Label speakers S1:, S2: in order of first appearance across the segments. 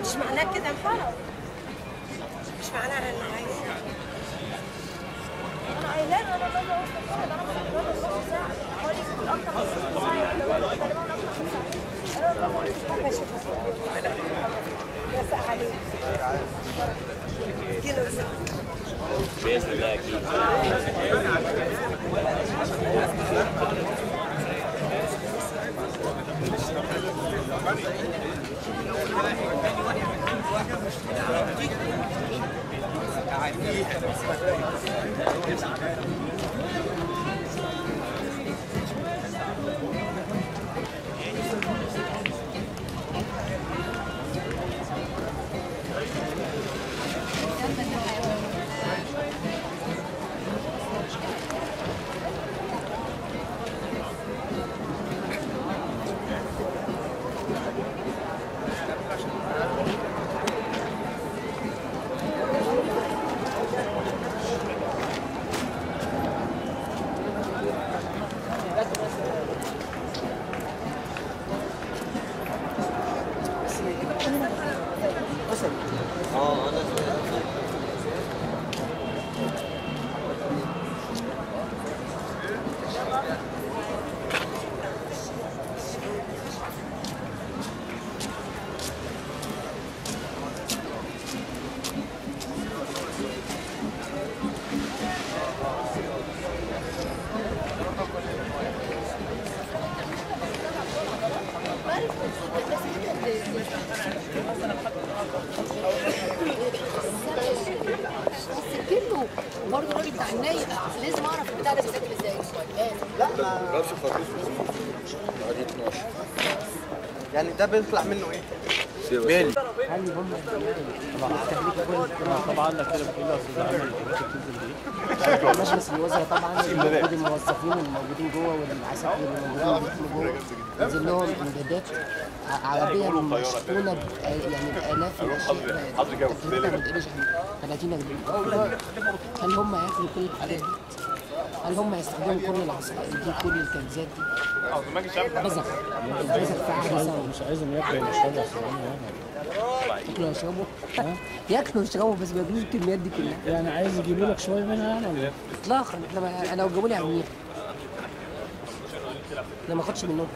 S1: مش معناه كده محرم مش معناه انه عايز
S2: انا قايله له انا لما وصلت له انا مستنيه نص ساعه حوالي اكتر من نص ساعه تقريبا اكتر من نص ساعه
S1: يسأل عليه كيلو ساعة
S3: باذن الله اكيد
S4: سكته برضه الراجل بتاع الناي لازم اعرف البتاع ده بيسجل ازاي لازم
S5: يعني ده بيطلع منه ايه؟ بيل
S6: طبعا لك كده بتقول يا استاذ عمل الحاجات اللي بتنزل دي
S7: مجلس الوزراء طبعا موجود الموظفين الموجودين جوه والعساكر اللي موجودين بيدخلوا جوه نزل لهم امدادات ع- عربيه مشحونه ب- يعني بالاف الاشياء تكلفتها ما تقلش عن 30 جنيه هل هم هياخدوا كل الحاجات دي؟ هل هم هيستخدموا كل العصائر دي كل التجهيزات دي؟ بزخ البزخ في عهد ثوري
S6: مش عايزهم ياكلوا ويشربوا اصل هم يعني
S7: ياكلوا ويشربوا ياكلوا ويشربوا بس ما ياكلوش الكميات دي كلها
S6: يعني عايز يجيبوا لك شويه منها يعني ولا إيه؟
S7: اطلاقا احنا ما انا لو جابوا لي عميل انا ما اخدش منهم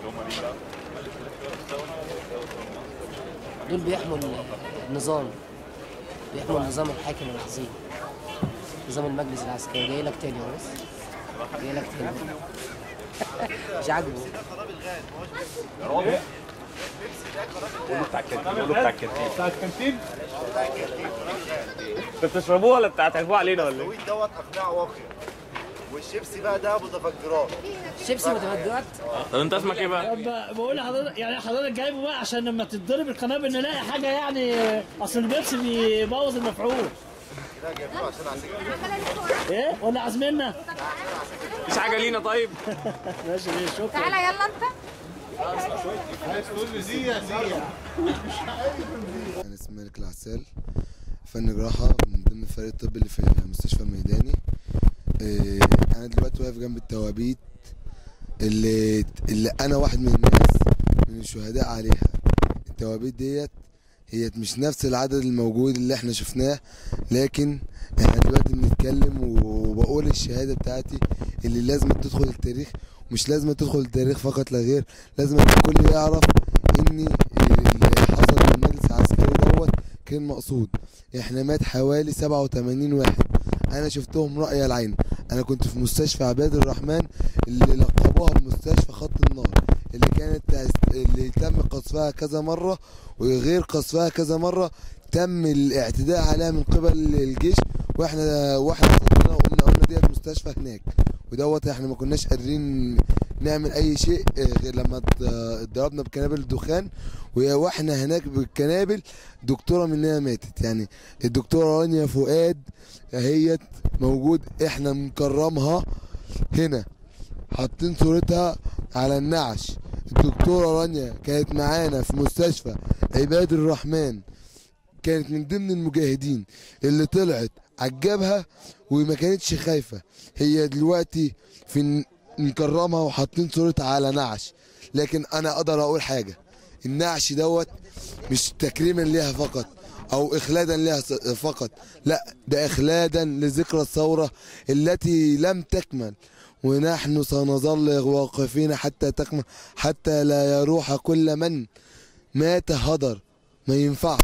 S7: دول بيحموا النظام بيحموا النظام الحاكم العظيم نظام المجلس العسكري جاي لك تاني اهو بس جاي لك تاني مش عاجبه
S3: بتاع الكانتين قول له بتاع الكانتين بتاع الكانتين انت بتشربوه ولا بتاع تعرفوه علينا ولا ايه؟
S5: الويد دوت اقناع واقع والشيبسي بقى ده متفجرات
S7: شيبسي متفجرات
S3: طب انت اسمك ايه بقى؟
S6: طب بقول لحضرتك يعني حضرتك جايبه بقى عشان لما تتضرب القنابل نلاقي حاجه يعني اصل البيبسي بيبوظ المفعول
S5: ده جايبينه عشان عساكر
S6: ايه ولا عزمنا
S3: مفيش حاجه لينا طيب؟
S6: ماشي ماشي شكرا
S2: تعالى يلا انت
S8: أنا اسمي مالك العسال فن جراحة من ضمن الفريق الطبي اللي في المستشفى الميداني إيه، أنا دلوقتي واقف جنب التوابيت اللي اللي أنا واحد من الناس من الشهداء عليها التوابيت ديت هي مش نفس العدد الموجود اللي احنا شفناه لكن احنا دلوقتي بنتكلم وبقول الشهادة بتاعتي اللي لازم تدخل التاريخ مش لازم تدخل التاريخ فقط لا غير لازم الكل يعرف ان اللي حصل في المجلس العسكري دوت كان مقصود احنا مات حوالي 87 واحد انا شفتهم رأي العين انا كنت في مستشفى عباد الرحمن اللي لقبوها بمستشفى خط النار اللي كانت اللي تم قصفها كذا مرة وغير قصفها كذا مرة تم الاعتداء عليها من قبل الجيش واحنا واحنا صدنا وقمنا قلنا ديت مستشفى هناك ودوت احنا ما كناش قادرين نعمل اي شيء اه، غير لما ات- اتضربنا بكنابل الدخان وهي- واحنا هناك بالكنابل دكتوره مننا ماتت يعني الدكتوره رانيا فؤاد هيت موجود احنا مكرمها هنا حاطين صورتها على النعش الدكتوره رانيا كانت معانا في مستشفى عباد الرحمن كانت من ضمن المجاهدين اللي طلعت عجبها وما كانتش خايفة هي دلوقتي في ن- نكرمها وحاطين صورتها على نعش لكن انا اقدر اقول حاجة النعش دوت مش تكريما ليها فقط او اخلادا لها س- فقط لا ده اخلادا لذكرى الثوره التي لم تكمل ونحن سنظل واقفين حتى تكمل حتى لا يروح كل من مات هدر ما ينفعش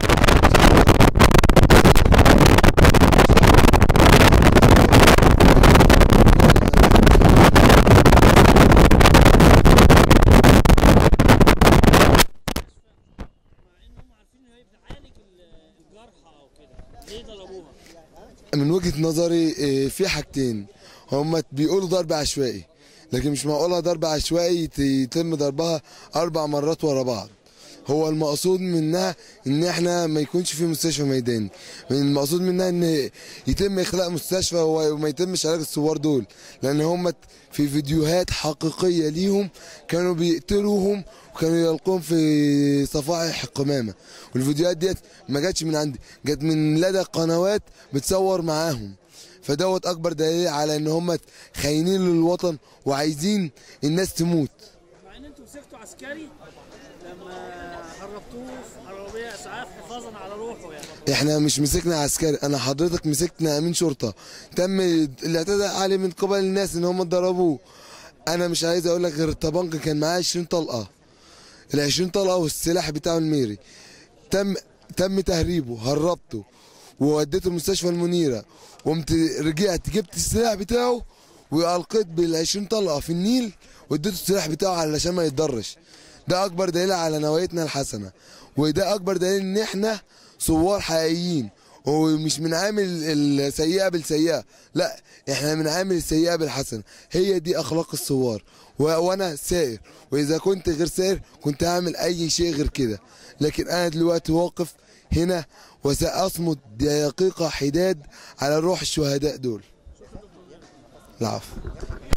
S6: ليه ضربوها؟
S8: من وجهة نظري إيه، في حاجتين هما بيقولوا ضرب عشوائي لكن مش معقولها ضرب عشوائي يت- يتم ضربها أربع مرات ورا بعض هو المقصود منها ان احنا ما يكونش في مستشفى ميداني المقصود منها ان يتم اخلاء مستشفى وما يتمش علاج الثوار دول لان هم في فيديوهات حقيقيه ليهم كانوا بيقتلوهم وكانوا يلقوهم في صفائح القمامه والفيديوهات ديت ما جاتش من عندي جت من لدى قنوات بتصور معاهم فدوت اكبر دليل على ان هم خاينين للوطن وعايزين الناس تموت
S6: مع ان انتوا مسكتوا عسكري لما هربتوه في عربيه اسعاف حفاظا على روحه يعني
S8: احنا مش مسكنا عسكري انا حضرتك مسكنا امين شرطه تم الاعتداء عليه من قبل الناس ان هم ضربوه انا مش عايز اقول لك غير الطبنجه كان معاه 20 طلقه ال 20 طلقه والسلاح بتاعه الميري تم تم تهريبه هربته ووديته المستشفى المنيره وقمت رجعت جبت السلاح بتاعه والقيت بال 20 طلقه في النيل واديته السلاح بتاعه علشان ما يتضرش ده اكبر دليل على نوايتنا الحسنه وده اكبر دليل ان احنا ثوار حقيقيين ومش بنعامل السيئه بالسيئه لا احنا بنعامل السيئه بالحسنه هي دي اخلاق الثوار و- وانا سائر واذا كنت غير سائر كنت هعمل اي شيء غير كده لكن انا دلوقتي واقف هنا وساصمد دقيقه حداد على روح الشهداء دول العفو